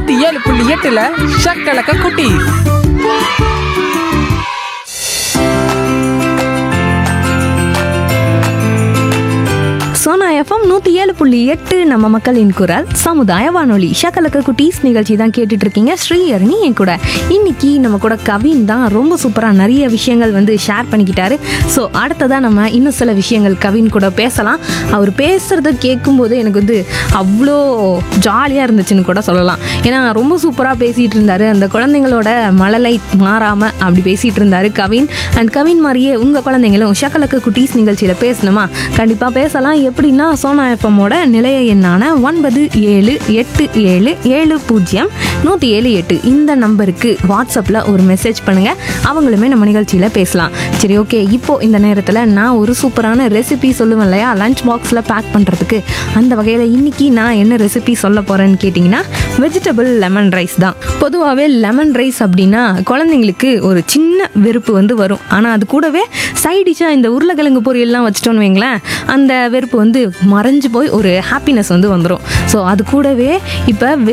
நூத்தி ஏழு புள்ளி எட்டுல ஷக்கலக்க குட்டி சோனா எஃப்எம் நூற்றி ஏழு புள்ளி எட்டு நம்ம மக்களின் குரல் சமுதாய வானொலி ஷக்கலக்க குட்டீஸ் நிகழ்ச்சி தான் கேட்டுட்டு இருக்கீங்க ஸ்ரீஹரணி என் கூட இன்னைக்கு நம்ம கூட கவின் தான் ரொம்ப சூப்பராக நிறைய விஷயங்கள் வந்து ஷேர் பண்ணிக்கிட்டாரு ஸோ அடுத்ததாக நம்ம இன்னும் சில விஷயங்கள் கவின் கூட பேசலாம் அவர் பேசுகிறத கேட்கும்போது எனக்கு வந்து அவ்வளோ ஜாலியாக இருந்துச்சுன்னு கூட சொல்லலாம் ஏன்னா ரொம்ப சூப்பராக பேசிகிட்டு இருந்தாரு அந்த குழந்தைங்களோட மழலை மாறாமல் அப்படி பேசிகிட்டு இருந்தாரு கவின் அண்ட் கவின் மாதிரியே உங்கள் குழந்தைங்களும் ஷக்கலக்க குட்டீஸ் நிகழ்ச்சியில் பேசணுமா கண்டிப்பாக பேசலாம் எப்படின்னா சோனா எஃப்எம்மோட நிலைய எண்ணான ஒன்பது ஏழு எட்டு ஏழு ஏழு பூஜ்ஜியம் நூற்றி ஏழு எட்டு இந்த நம்பருக்கு வாட்ஸ்அப்பில் ஒரு மெசேஜ் பண்ணுங்கள் அவங்களுமே நம்ம நிகழ்ச்சியில் பேசலாம் சரி ஓகே இப்போ இந்த நேரத்தில் நான் ஒரு சூப்பரான ரெசிபி சொல்லுவேன் இல்லையா லஞ்ச் பாக்ஸில் பேக் பண்ணுறதுக்கு அந்த வகையில் இன்னைக்கு நான் என்ன ரெசிபி சொல்ல போகிறேன்னு கேட்டிங்கன்னா வெஜிடபிள் லெமன் ரைஸ் தான் பொதுவாகவே லெமன் ரைஸ் அப்படின்னா குழந்தைங்களுக்கு ஒரு சின்ன வெறுப்பு வந்து வரும் ஆனால் அது கூடவே சைடிஷாக இந்த உருளைக்கிழங்கு பொரியல்லாம் வச்சிட்டோன்னு வைங்களேன் அந்த வெறுப்பு வந்து மறைஞ்சு போய் ஒரு ஹாப்பினஸ் வந்து வந்துடும் ஸோ அது கூடவே இப்போ